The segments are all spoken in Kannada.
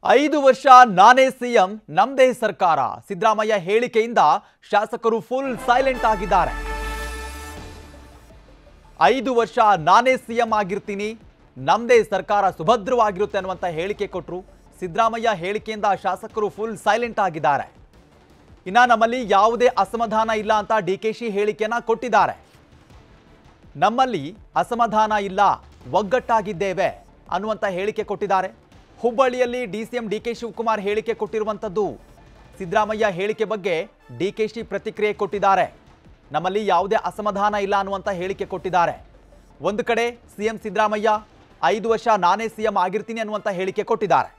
ಐದು ವರ್ಷ ನಾನೇ ಸಿಎಂ ನಮ್ದೇ ಸರ್ಕಾರ ಸಿದ್ದರಾಮಯ್ಯ ಹೇಳಿಕೆಯಿಂದ ಶಾಸಕರು ಫುಲ್ ಸೈಲೆಂಟ್ ಆಗಿದ್ದಾರೆ ಐದು ವರ್ಷ ನಾನೇ ಸಿಎಂ ಆಗಿರ್ತೀನಿ ನಮ್ದೇ ಸರ್ಕಾರ ಸುಭದ್ರವಾಗಿರುತ್ತೆ ಅನ್ನುವಂತ ಹೇಳಿಕೆ ಕೊಟ್ಟರು ಸಿದ್ದರಾಮಯ್ಯ ಹೇಳಿಕೆಯಿಂದ ಶಾಸಕರು ಫುಲ್ ಸೈಲೆಂಟ್ ಆಗಿದ್ದಾರೆ ಇನ್ನ ನಮ್ಮಲ್ಲಿ ಯಾವುದೇ ಅಸಮಾಧಾನ ಇಲ್ಲ ಅಂತ ಡಿ ಕೆ ಶಿ ಹೇಳಿಕೆಯನ್ನ ಕೊಟ್ಟಿದ್ದಾರೆ ನಮ್ಮಲ್ಲಿ ಅಸಮಾಧಾನ ಇಲ್ಲ ಒಗ್ಗಟ್ಟಾಗಿದ್ದೇವೆ ಅನ್ನುವಂಥ ಹೇಳಿಕೆ ಕೊಟ್ಟಿದ್ದಾರೆ ಹುಬ್ಬಳ್ಳಿಯಲ್ಲಿ D C M D K Shivakumar ಹೇಳಿಕೆ ಕೊಟ್ಟಿರುವಂಥದ್ದು ಸಿದ್ದರಾಮಯ್ಯ ಹೇಳಿಕೆ ಬಗ್ಗೆ ಡಿ ಕೆ ಶಿ ಪ್ರತಿಕ್ರಿಯೆ ಕೊಟ್ಟಿದ್ದಾರೆ ನಮ್ಮಲ್ಲಿ ಯಾವುದೇ ಅಸಮಾಧಾನ ಇಲ್ಲ ಅನ್ನುವಂಥ ಹೇಳಿಕೆ ಕೊಟ್ಟಿದ್ದಾರೆ ಒಂದು ಕಡೆ ಸಿಎಂ ಸಿದ್ದರಾಮಯ್ಯ ಐದು ವರ್ಷ ನಾನೇ ಸಿಎಂ ಆಗಿರ್ತೀನಿ ಅನ್ನುವಂಥ ಹೇಳಿಕೆ ಕೊಟ್ಟಿದ್ದಾರೆ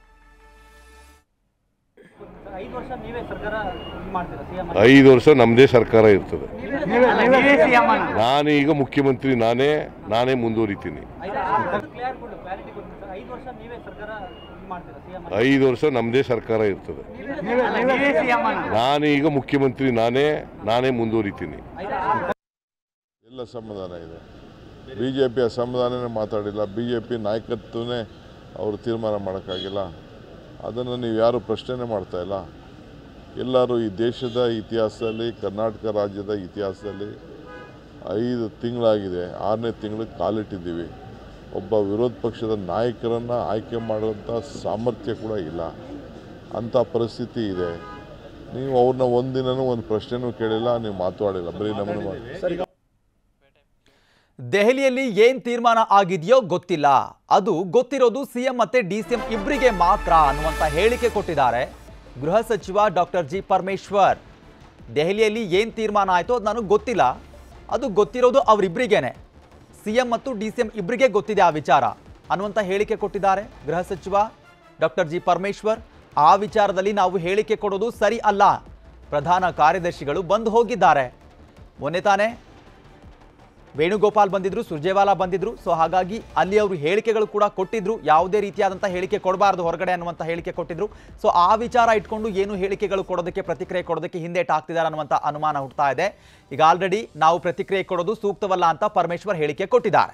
ಐದು ವರ್ಷ ನೀವೇ ಸರ್ಕಾರ ಇದು ಮಾಡ್ತೀರಾ ಸಿಎಂ ಐದು ವರ್ಷ ನಮ್ಮದೇ ಸರ್ಕಾರ ಇರ್ತದೆ ನೀವೇ ಸಿಎಂ ನಾನೀಗ ಮುಖ್ಯಮಂತ್ರಿ ನಾನೇ ನಾನೇ ಮುಂದುವರಿತೀನಿ ಕ್ಲಿಯರ್ ಕೊಡು ಕ್ಲಾರಿಟಿ ಕೊಡಿ ಸರ್ ಐದು ವರ್ಷ ನೀವೇ ಸರ್ಕಾರ ಇದು ಮಾಡ್ತೀರಾ ಸಿಎಂ ಐದು ವರ್ಷ ನಮ್ಮದೇ ಸರ್ಕಾರ ಇರ್ತದೆ ನೀವೇ ಸಿಎಂ ನಾನೀಗ ಮುಖ್ಯಮಂತ್ರಿ ನಾನೇ ನಾನೇ ಮುಂದುವರಿತೀನಿ ಎಲ್ಲ ಸಮಾಧಾನ ಇದೆ ಬಿ ಜೆ ಪಿ ಅಸಮಾಧಾನನೇ ಮಾತಾಡಿಲ್ಲ ಬಿ ಜೆ ಪಿ ನಾಯಕತ್ವನೇ ಅವರು ತೀರ್ಮಾನ ಮಾಡೋಕ್ಕಾಗಿಲ್ಲ ಅದನ್ನು ನೀವು ಯಾರು ಪ್ರಶ್ನೆನೇ ಮಾಡ್ತಾ ಇಲ್ಲ ಎಲ್ಲರೂ ಈ ದೇಶದ ಇತಿಹಾಸದಲ್ಲಿ ಕರ್ನಾಟಕ ರಾಜ್ಯದ ಇತಿಹಾಸದಲ್ಲಿ ಐದು ತಿಂಗಳಾಗಿದೆ ಆರನೇ ತಿಂಗಳಿಗೆ ಕಾಲಿಟ್ಟಿದ್ದೀವಿ ಒಬ್ಬ ವಿರೋಧ ಪಕ್ಷದ ನಾಯಕರನ್ನು ಆಯ್ಕೆ ಮಾಡುವಂಥ ಸಾಮರ್ಥ್ಯ ಕೂಡ ಇಲ್ಲ ಅಂಥ ಪರಿಸ್ಥಿತಿ ಇದೆ ನೀವು ಅವ್ರನ್ನ ಒಂದಿನನೂ ಒಂದು ಪ್ರಶ್ನೆನೂ ಕೇಳಿಲ್ಲ ನೀವು ಮಾತಾಡಿಲ್ಲ ಬರೀ ನಮ್ಮನ್ನು ಮಾಡಿ ದೆಹಲಿಯಲ್ಲಿ ಏನ್ ತೀರ್ಮಾನ ಆಗಿದೆಯೋ ಗೊತ್ತಿಲ್ಲ ಅದು ಗೊತ್ತಿರೋದು ಸಿಎಂ ಮತ್ತೆ ಡಿಸಿಎಂ ಇಬ್ಬರಿಗೆ ಮಾತ್ರ ಅನ್ನುವಂತ ಹೇಳಿಕೆ ಕೊಟ್ಟಿದ್ದಾರೆ ಗೃಹ ಸಚಿವ ಡಾಕ್ಟರ್ ಜಿ ಪರಮೇಶ್ವರ್ ದೆಹಲಿಯಲ್ಲಿ ಏನ್ ತೀರ್ಮಾನ ಆಯ್ತೋ ಅದು ನನಗೆ ಗೊತ್ತಿಲ್ಲ ಅದು ಗೊತ್ತಿರೋದು ಅವರಿಬ್ಬರಿಗೇನೆ ಸಿಎಂ ಮತ್ತು ಡಿಸಿಎಂ ಇಬ್ಬರಿಗೆ ಗೊತ್ತಿದೆ ಆ ವಿಚಾರ ಅನ್ನುವಂತ ಹೇಳಿಕೆ ಕೊಟ್ಟಿದ್ದಾರೆ ಗೃಹ ಸಚಿವ ಡಾಕ್ಟರ್ ಜಿ ಪರಮೇಶ್ವರ್ ಆ ವಿಚಾರದಲ್ಲಿ ನಾವು ಹೇಳಿಕೆ ಕೊಡೋದು ಸರಿ ಅಲ್ಲ ಪ್ರಧಾನ ಕಾರ್ಯದರ್ಶಿಗಳು ಬಂದು ಹೋಗಿದ್ದಾರೆ ಮೊನ್ನೆ ತಾನೇ ವೇಣುಗೋಪಾಲ್ ಬಂದಿದ್ರು ಸುರ್ಜೇವಾಲಾ ಬಂದಿದ್ರು ಸೊ ಹಾಗಾಗಿ ಅಲ್ಲಿ ಅವರು ಹೇಳಿಕೆಗಳು ಕೂಡ ಕೊಟ್ಟಿದ್ರು ಯಾವುದೇ ರೀತಿಯಾದಂಥ ಹೇಳಿಕೆ ಕೊಡಬಾರ್ದು ಹೊರಗಡೆ ಅನ್ನುವಂಥ ಹೇಳಿಕೆ ಕೊಟ್ಟಿದ್ರು ಸೊ ಆ ವಿಚಾರ ಇಟ್ಕೊಂಡು ಏನು ಹೇಳಿಕೆಗಳು ಕೊಡೋದಕ್ಕೆ ಪ್ರತಿಕ್ರಿಯೆ ಕೊಡೋದಕ್ಕೆ ಹಿಂದೇಟ್ ಹಾಕ್ತಿದ್ದಾರೆ ಅನ್ನುವಂಥ ಅನುಮಾನ ಹುಡ್ತಾ ಇದೆ ಈಗ ಆಲ್ರೆಡಿ ನಾವು ಪ್ರತಿಕ್ರಿಯೆ ಕೊಡೋದು ಸೂಕ್ತವಲ್ಲ ಅಂತ ಪರಮೇಶ್ವರ್ ಹೇಳಿಕೆ ಕೊಟ್ಟಿದ್ದಾರೆ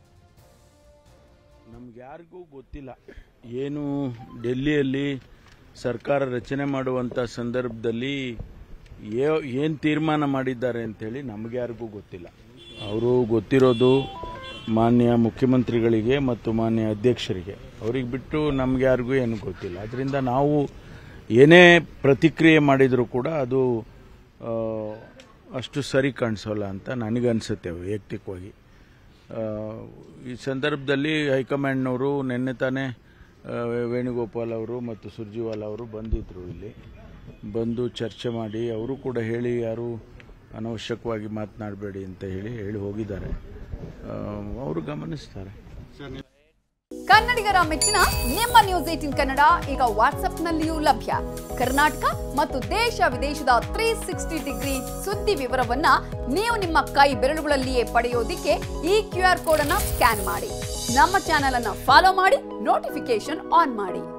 ನಮ್ಗೆ ಯಾರಿಗೂ ಗೊತ್ತಿಲ್ಲ ಏನು ಡೆಲ್ಲಿಯಲ್ಲಿ ಸರ್ಕಾರ ರಚನೆ ಮಾಡುವಂಥ ಸಂದರ್ಭದಲ್ಲಿ ಏನು ತೀರ್ಮಾನ ಮಾಡಿದ್ದಾರೆ ಅಂತೇಳಿ ನಮಗೆ ಯಾರಿಗೂ ಗೊತ್ತಿಲ್ಲ ಅವರು ಗೊತ್ತಿರೋದು ಮಾನ್ಯ ಮುಖ್ಯಮಂತ್ರಿಗಳಿಗೆ ಮತ್ತು ಮಾನ್ಯ ಅಧ್ಯಕ್ಷರಿಗೆ ಅವ್ರಿಗೆ ಬಿಟ್ಟು ನಮ್ಗೆ ಯಾರಿಗೂ ಏನು ಗೊತ್ತಿಲ್ಲ ಅದರಿಂದ ನಾವು ಏನೇ ಪ್ರತಿಕ್ರಿಯೆ ಮಾಡಿದರೂ ಕೂಡ ಅದು ಆ, ಅಷ್ಟು ಸರಿ ಕಾಣಿಸೋಲ್ಲ ಅಂತ ನನಗನ್ಸುತ್ತೆ ವೈಯಕ್ತಿಕವಾಗಿ ಆ, ಈ ಸಂದರ್ಭದಲ್ಲಿ ಹೈಕಮಾಂಡ್ನವರು ನಿನ್ನೆ ತಾನೇ ಆ, ವೇಣುಗೋಪಾಲ್ ಅವರು ಮತ್ತು ಸುರ್ಜಿವಾಲ್ ಅವರು ಬಂದಿದ್ದರು ಇಲ್ಲಿ ಬಂದು ಚರ್ಚೆ ಮಾಡಿ ಅವರು ಕೂಡ ಹೇಳಿ ಯಾರು ಅನವಶ್ಯಕವಾಗಿ ಮಾತನಾಡಬೇಡಿ ಅಂತ ಹೇಳಿ ಹೇಳಿ ಹೋಗಿದ್ದಾರೆ ಆ, ಅವರು ಗಮನಿಸ್ತಾರೆ ಕನ್ನಡಿಗರ ಮೆಚ್ಚಿನ ನಿಮ್ಮ ನ್ಯೂಸ್ ಏಟಿನ್ ಕನ್ನಡ ಈಗ ವಾಟ್ಸ್ಆಪ್ನಲ್ಲಿಯೂ ಲಭ್ಯ ಕರ್ನಾಟಕ ಮತ್ತು ದೇಶ ವಿದೇಶದ ತ್ರೀ ಸಿಕ್ಸ್ಟಿ ಡಿಗ್ರಿ ಸುದ್ದಿ ವಿವರವನ್ನ ನೀವು ನಿಮ್ಮ ಕೈ ಬೆರಳುಗಳಲ್ಲಿಯೇ ಪಡೆಯೋದಿಕ್ಕೆ ಈ ಕ್ಯೂ ಆರ್ ಕೋಡ್ ಅನ್ನ ಸ್ಕ್ಯಾನ್ ಮಾಡಿ ನಮ್ಮ ಚಾನೆಲ್ ಅನ್ನ ಫಾಲೋ ಮಾಡಿ ನೋಟಿಫಿಕೇಶನ್ ಆನ್ ಮಾಡಿ